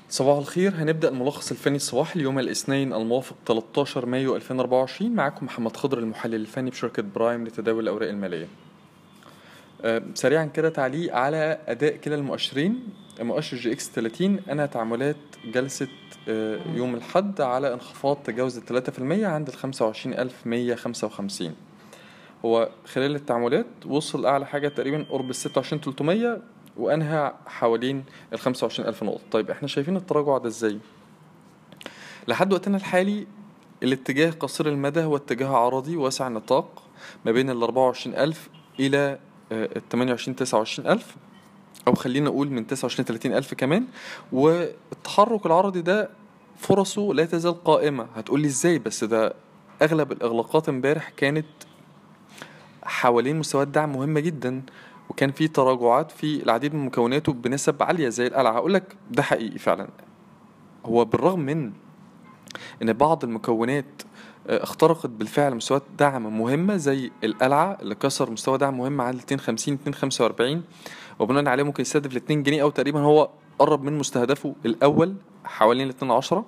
صباح الخير هنبدأ الملخص الفني الصباحي اليوم الاثنين الموافق 13 مايو 2024 معكم محمد خضر المحلل الفني بشركة برايم لتداول الأوراق المالية أه، سريعا كده تعليق على أداء كلا المؤشرين مؤشر جي اكس 30 أنهى تعاملات جلسة أه، يوم الحد على انخفاض تجاوز ال 3% عند ال 25155 هو خلال التعاملات وصل أعلى حاجة تقريبا قرب ال 26300 وانهى حوالين ال 25000 نقطة طيب احنا شايفين التراجع ده ازاي لحد وقتنا الحالي الاتجاه قصير المدى هو اتجاه عرضي واسع النطاق ما بين ال 24000 الى ال 28 29000 او خلينا نقول من 29 30000 كمان والتحرك العرضي ده فرصه لا تزال قائمة هتقول لي ازاي بس ده اغلب الاغلاقات امبارح كانت حوالين مستويات دعم مهمة جدا وكان في تراجعات في العديد من مكوناته بنسب عالية زي القلعة هقول لك ده حقيقي فعلا هو بالرغم من ان بعض المكونات آه، اخترقت بالفعل مستويات دعم مهمة زي القلعة اللي كسر مستوى دعم مهم عند 250 245 وبناء عليه ممكن يستهدف ال 2 جنيه او تقريبا هو قرب من مستهدفه الاول حوالين ال 2 10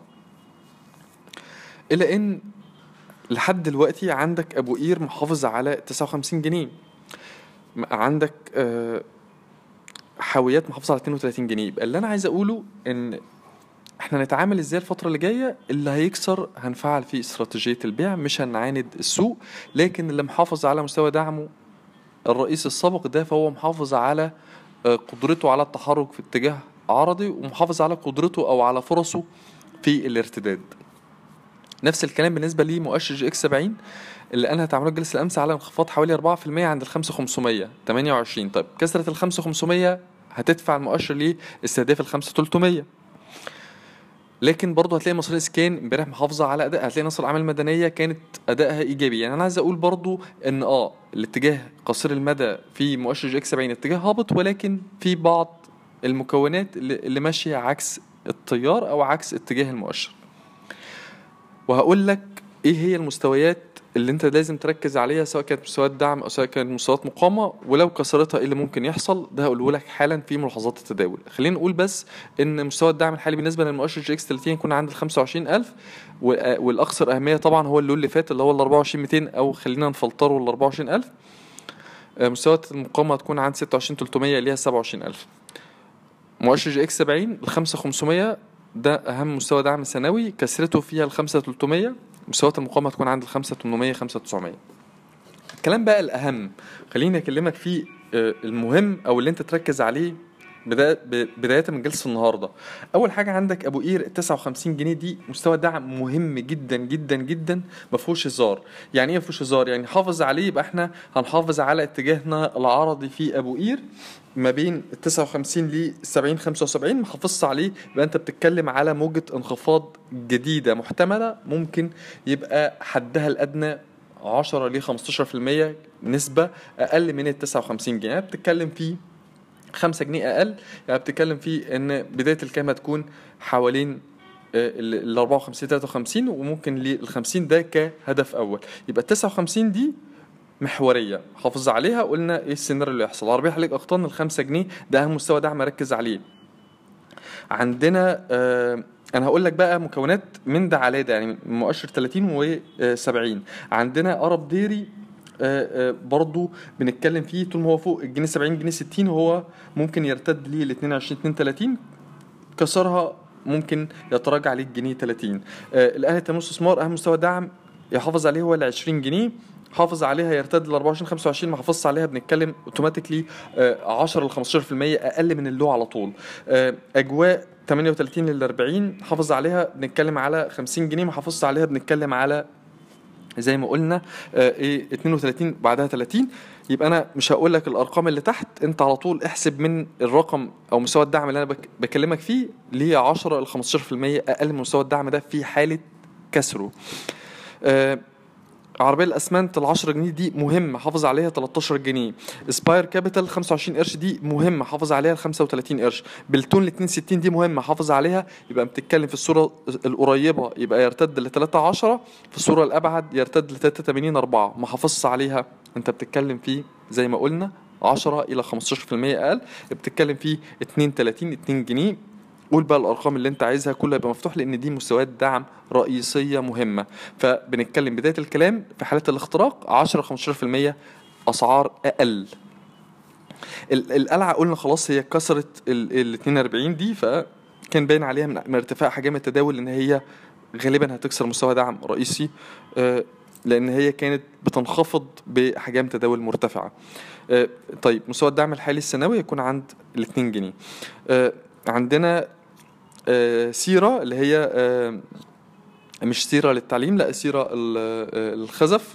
الا ان لحد دلوقتي عندك ابو قير محافظ على 59 جنيه عندك آه، حاويات محافظه على 32 جنيه يبقى اللي انا عايز اقوله ان احنا نتعامل ازاي الفترة اللي جاية اللي هيكسر هنفعل فيه استراتيجية البيع مش هنعاند السوق لكن اللي محافظ على مستوى دعمه الرئيس السابق ده فهو محافظ على آه، قدرته على التحرك في اتجاه عرضي ومحافظ على قدرته او على فرصه في الارتداد نفس الكلام بالنسبة لمؤشر جي اكس 70 اللي انهى تعاملات جلسة الامس على انخفاض حوالي 4% عند ال 5500 28 طيب كسرت ال 5500 هتدفع المؤشر لاستهداف ال 5300 لكن برضه هتلاقي مصرية اسكان امبارح محافظة على اداء هتلاقي نصر الاعمال المدنية كانت ادائها ايجابي يعني انا عايز اقول برضه ان اه الاتجاه قصير المدى في مؤشر جي اكس 70 اتجاه هابط ولكن في بعض المكونات اللي اللي ماشية عكس التيار او عكس اتجاه المؤشر وهقول لك ايه هي المستويات اللي انت لازم تركز عليها سواء كانت مستويات دعم او سواء كانت مستويات مقاومه ولو كسرتها ايه اللي ممكن يحصل ده هقوله لك حالا في ملاحظات التداول خلينا نقول بس ان مستوى الدعم الحالي بالنسبه للمؤشر جي اكس 30 يكون عند ال 25000 وال- والاكثر اهميه طبعا هو اللون اللي فات اللي هو ال 24200 او خلينا نفلتره ال 24000 آه، مستويات المقاومه هتكون عند 26300 اللي هي 27000 مؤشر جي اكس 70 ال 5500 ده اهم مستوى دعم سنوي كسرته فيها ال 5300 مستويات المقاومه هتكون عند ال 5800 5900 الكلام بقى الاهم خليني اكلمك فيه آه، المهم او اللي انت تركز عليه بداية ب- بداية من جلسة النهاردة أول حاجة عندك أبو قير 59 جنيه دي مستوى دعم مهم جدا جدا جدا ما فيهوش هزار يعني إيه ما فيهوش هزار يعني حافظ عليه يبقى إحنا هنحافظ على اتجاهنا العرضي في أبو قير ما بين ال 59 ل 70 75 ما حافظش عليه يبقى أنت بتتكلم على موجة انخفاض جديدة محتملة ممكن يبقى حدها الأدنى 10 ل 15% نسبة أقل من ال 59 جنيه يعني بتتكلم في 5 جنيه أقل يعني بتتكلم في إن بداية الكام هتكون حوالين آه، ال ال 54 53 وممكن لل 50 ده كهدف أول يبقى ال 59 دي محورية حافظ عليها قلنا ايه السيناريو اللي يحصل عربية حليق أقطان ال 5 جنيه ده أهم مستوى دعم ركز عليه عندنا آه انا هقول لك بقى مكونات من ده على ده يعني مؤشر 30 و 70 عندنا قرب ديري آه، آه، برضو بنتكلم فيه طول ما هو فوق الجنيه 70 جنيه 60 هو ممكن يرتد ليه ل 22 32 كسرها ممكن يتراجع عليه الجنيه 30 آه الاهلي تمويل استثمار اهم مستوى دعم يحافظ عليه هو ال 20 جنيه حافظ عليها يرتد ل 24 25 ما حافظش عليها بنتكلم اوتوماتيكلي 10 ل 15% اقل من اللو على طول آه اجواء 38 لل 40 حافظ عليها بنتكلم على 50 جنيه ما حافظش عليها بنتكلم على زي ما قلنا آه، ايه 32 بعدها 30 يبقى انا مش هقول لك الارقام اللي تحت انت على طول احسب من الرقم او مستوى الدعم اللي انا بك بكلمك فيه ل 10 ل 15% اقل من مستوى الدعم ده في حاله كسره آه، عربية الأسمنت ال 10 جنيه دي مهمة حافظ عليها 13 جنيه سباير كابيتال 25 قرش دي مهمة حافظ عليها ال 35 قرش بلتون ال 62 دي مهمة حافظ عليها يبقى بتتكلم في الصورة القريبة يبقى يرتد ل 3 10 في الصورة الأبعد يرتد ل 83 4 ما حافظش عليها أنت بتتكلم في زي ما قلنا 10 إلى 15% أقل بتتكلم في 2 30 2 جنيه قول بقى الارقام اللي انت عايزها كله يبقى مفتوح لان دي مستويات دعم رئيسيه مهمه فبنتكلم بدايه الكلام في حاله الاختراق 10 15% اسعار اقل ال- القلعه قلنا خلاص هي كسرت ال 42 دي فكان باين عليها من من ارتفاع حجم التداول ان هي غالبا هتكسر مستوى دعم رئيسي آه، لان هي كانت بتنخفض باحجام تداول مرتفعه آه، طيب مستوى الدعم الحالي السنوي يكون عند ال 2 جنيه آه، عندنا آه، سيره اللي هي آه، مش سيره للتعليم لا سيره ال- آه، الخزف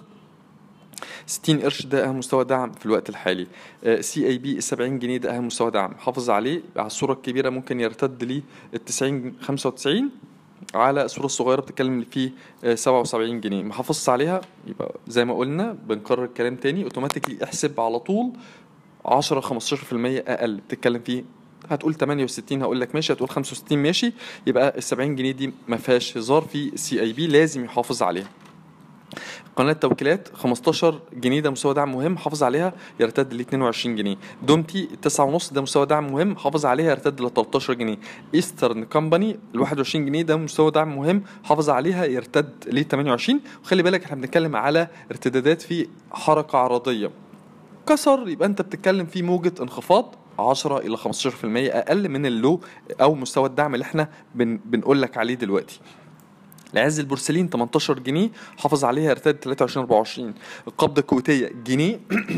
60 قرش ده اهم مستوى دعم في الوقت الحالي سي اي بي 70 جنيه ده اهم مستوى دعم حافظ عليه على الصوره الكبيره ممكن يرتد لي ال 90 95 على الصوره الصغيره بتتكلم فيه آه، 77 جنيه ما حافظش عليها يبقى زي ما قلنا بنكرر الكلام تاني اوتوماتيكلي احسب على طول 10 15% اقل بتتكلم فيه هتقول 68 هقول لك ماشي هتقول 65 ماشي يبقى ال 70 جنيه دي ما فيهاش هزار في سي اي بي لازم يحافظ عليها قناة توكيلات 15 جنيه ده مستوى دعم مهم حافظ عليها يرتد ل 22 جنيه دومتي 9 ونص ده مستوى دعم مهم حافظ عليها يرتد ل 13 جنيه ايسترن كومباني ال 21 جنيه ده مستوى دعم مهم حافظ عليها يرتد ل 28 وخلي بالك احنا بنتكلم على ارتدادات في حركة عرضية كسر يبقى انت بتتكلم في موجة انخفاض 10 الى 15% اقل من اللو او مستوى الدعم اللي احنا بن بنقول لك عليه دلوقتي العز البورسلين 18 جنيه حافظ عليها يرتد 23 24 القبضه الكويتيه جنيه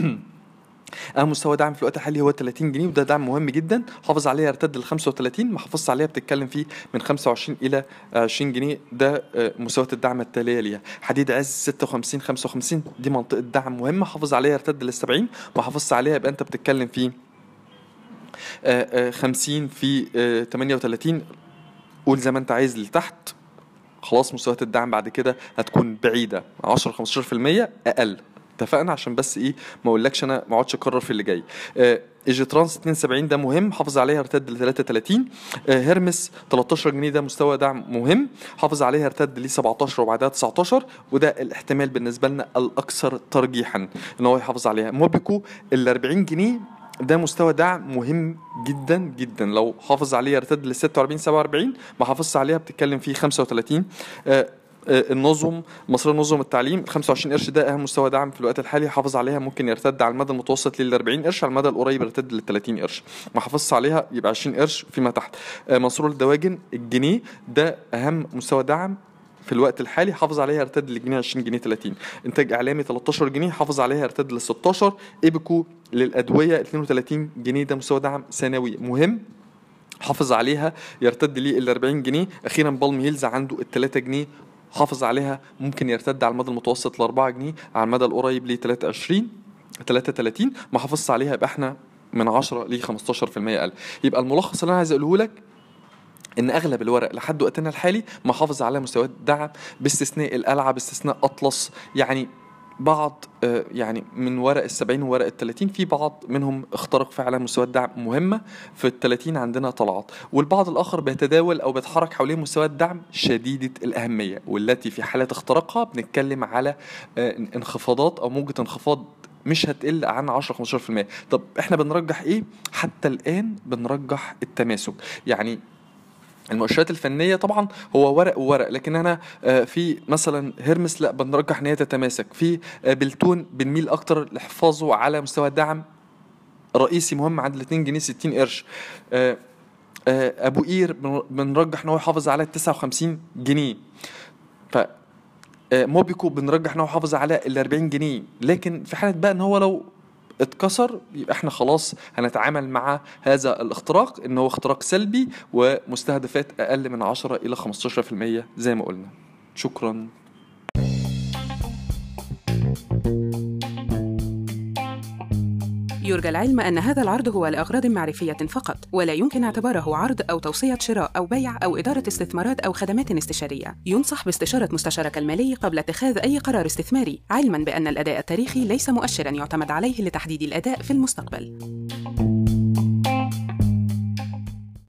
اهم مستوى دعم في الوقت الحالي هو 30 جنيه وده دعم مهم جدا حافظ عليها يرتد ل 35 ما حافظش عليها بتتكلم فيه من 25 الى 20 جنيه ده آه، مستويات الدعم التاليه ليها حديد عز 56 55 دي منطقه دعم مهمه حافظ عليها يرتد ل 70 ما حافظش عليها يبقى انت بتتكلم فيه آه، آه، 50 في آه، 38 قول زي ما انت عايز لتحت خلاص مستويات الدعم بعد كده هتكون بعيده 10 15% اقل اتفقنا عشان بس ايه ما اقولكش انا ما اقعدش اكرر في اللي جاي آه ايجي ترانس 72 ده مهم حافظ عليها ارتد ل 33 آه هيرمس 13 جنيه ده مستوى دعم مهم حافظ عليها ارتد ل 17 وبعدها 19 وده الاحتمال بالنسبه لنا الاكثر ترجيحا ان هو يحافظ عليها موبيكو ال 40 جنيه ده مستوى دعم مهم جدا جدا لو حافظ عليه يرتد ل 46 47 ما حافظش عليها بتتكلم فيه 35 آه آه، النظم مصر نظم التعليم 25 قرش ده اهم مستوى دعم في الوقت الحالي حافظ عليها ممكن يرتد على المدى المتوسط لل 40 قرش على المدى القريب يرتد لل 30 قرش ما حافظش عليها يبقى 20 قرش فيما تحت آه، منصور الدواجن الجنيه ده اهم مستوى دعم في الوقت الحالي حافظ عليها يرتد للجنيه 20 جنيه 30 انتاج اعلامي 13 جنيه حافظ عليها يرتد لل 16 ايبكو للادويه 32 جنيه ده مستوى دعم سنوي مهم حافظ عليها يرتد لي ال 40 جنيه اخيرا بالم هيلز عنده ال 3 جنيه حافظ عليها ممكن يرتد على المدى المتوسط ل 4 جنيه على المدى القريب ل 23 33 ما حافظش عليها يبقى احنا من 10 ل 15% اقل يبقى الملخص اللي انا عايز اقوله لك ان اغلب الورق لحد وقتنا الحالي محافظ على مستويات دعم باستثناء القلعه باستثناء اطلس يعني بعض آه، يعني من ورق السبعين وورق التلاتين في بعض منهم اخترق فعلا مستويات دعم مهمة في التلاتين عندنا طلعات والبعض الآخر بيتداول أو بيتحرك حوالين مستويات دعم شديدة الأهمية والتي في حالة اختراقها بنتكلم على آه، انخفاضات أو موجة انخفاض مش هتقل عن 10 15% طب احنا بنرجح ايه حتى الان بنرجح التماسك يعني المؤشرات الفنيه طبعا هو ورق وورق لكن انا آه، في مثلا هيرمس لا بنرجح ان هي تتماسك في آه، بلتون بنميل اكتر لحفاظه على مستوى دعم رئيسي مهم عند ال 2 جنيه 60 قرش آه، آه، ابو قير بن- بنرجح ان هو يحافظ على 59 جنيه ف آه، موبيكو بنرجح ان هو يحافظ على ال 40 جنيه لكن في حاله بقى ان هو لو اتكسر يبقى احنا خلاص هنتعامل مع هذا الاختراق ان هو اختراق سلبي ومستهدفات اقل من 10 الى 15% زي ما قلنا شكرا يرجى العلم أن هذا العرض هو لأغراض معرفية فقط، ولا يمكن اعتباره عرض أو توصية شراء أو بيع أو إدارة استثمارات أو خدمات استشارية. ينصح باستشارة مستشارك المالي قبل اتخاذ أي قرار استثماري، علماً بأن الأداء التاريخي ليس مؤشراً يعتمد عليه لتحديد الأداء في المستقبل.